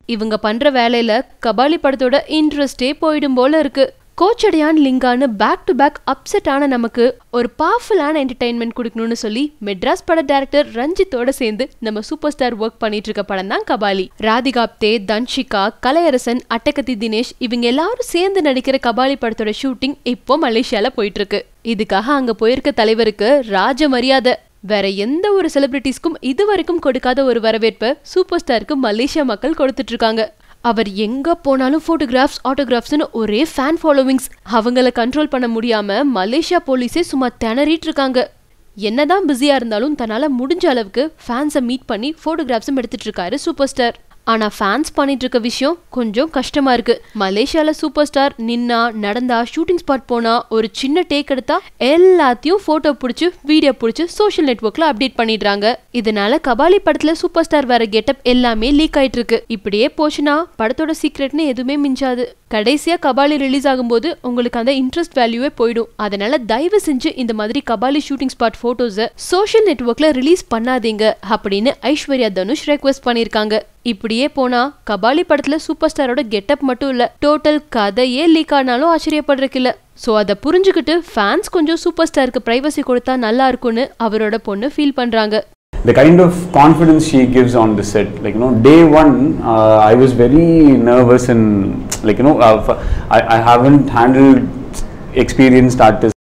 இவங்க பண்ற வேலையில கபாலி படத்தோட இன்ட்ரெஸ்டே போயிடும் போல இருக்கு கோச்சடையான் லிங்கான்னு பேக் டு பேக் அப்செட் ஆன நமக்கு ஒரு பவர்ஃபுல்லான என்டர்டைன்மெண்ட் கொடுக்கணும்னு சொல்லி மெட்ராஸ் பட டைரக்டர் ரஞ்சித்தோட சேர்ந்து நம்ம சூப்பர் ஸ்டார் ஒர்க் பண்ணிட்டு இருக்க படம் தான் கபாலி ராதிகாப்தே தன்ஷிகா கலையரசன் அட்டகத்தி தினேஷ் இவங்க எல்லாரும் சேர்ந்து நடிக்கிற கபாலி படத்தோட ஷூட்டிங் இப்போ மலேசியால போயிட்டு இருக்கு இதுக்காக அங்க போயிருக்க தலைவருக்கு ராஜ மரியாதை வேற எந்த ஒரு செலிபிரிட்டிஸ்க்கும் இது வரைக்கும் கொடுக்காத ஒரு வரவேற்பை சூப்பர் ஸ்டாருக்கு மலேசியா மக்கள் கொடுத்துட்டு இருக்காங்க அவர் எங்க போனாலும் போட்டோகிராஃப்ஸ் ஆட்டோகிராஃப்ஸ்னு ஒரே ஃபேன் ஃபாலோவிங்ஸ் அவங்கள கண்ட்ரோல் பண்ண முடியாம மலேசியா போலீஸே சும்மா திணறிட்டு இருக்காங்க என்னதான் பிஸியா இருந்தாலும் தன்னால முடிஞ்ச அளவுக்கு ஃபேன்ஸை மீட் பண்ணி போட்டோகிராஃப்ஸும் எடுத்துட்டு இருக்காரு சூப்பர் ஸ்டார் ஆனா ஃபேன்ஸ் பண்ணிட்டு இருக்க விஷயம் கொஞ்சம் கஷ்டமா இருக்கு மலேசியால சூப்பர் ஸ்டார் நின்னா நடந்தா ஷூட்டிங் ஸ்பாட் போனா ஒரு சின்ன டேக் எடுத்தா எல்லாத்தையும் போட்டோ பிடிச்சு வீடியோ பிடிச்சு சோஷியல் நெட்ஒர்க்ல அப்டேட் பண்ணிடுறாங்க இதனால கபாலி படத்துல சூப்பர் ஸ்டார் வர கெட்டப் எல்லாமே லீக் ஆயிட்டு இருக்கு இப்படியே போச்சுன்னா படத்தோட சீக்ரெட்னு எதுவுமே மிஞ்சாது கடைசியா கபாலி ரிலீஸ் ஆகும்போது உங்களுக்கு அந்த இன்ட்ரெஸ்ட் வேல்யூவே போயிடும் அதனால தயவு செஞ்சு இந்த மாதிரி கபாலி ஷூட்டிங் ஸ்பாட் போட்டோஸை சோஷியல் நெட்ஒர்க்ல ரிலீஸ் பண்ணாதீங்க அப்படின்னு ஐஸ்வர்யா தனுஷ் ரெக்வெஸ்ட் பண்ணிருக்காங்க இப்படியே போனா கபாலி படத்துல சூப்பர் ஸ்டாரோட கெட்டப் மட்டும் இல்ல டோட்டல் கதையே லீக் ஆனாலும் ஆச்சரியப்படுறதுக்கு இல்ல ஸோ அதை புரிஞ்சுக்கிட்டு ஃபேன்ஸ் கொஞ்சம் சூப்பர் ஸ்டாருக்கு பிரைவசி கொடுத்தா நல்லா இருக்கும்னு அவரோட பொண்ணு ஃபீல் பண்றாங்க the kind of confidence she gives on the set like you know day one uh, i was very nervous and like you know uh, f- I, I haven't handled experienced artists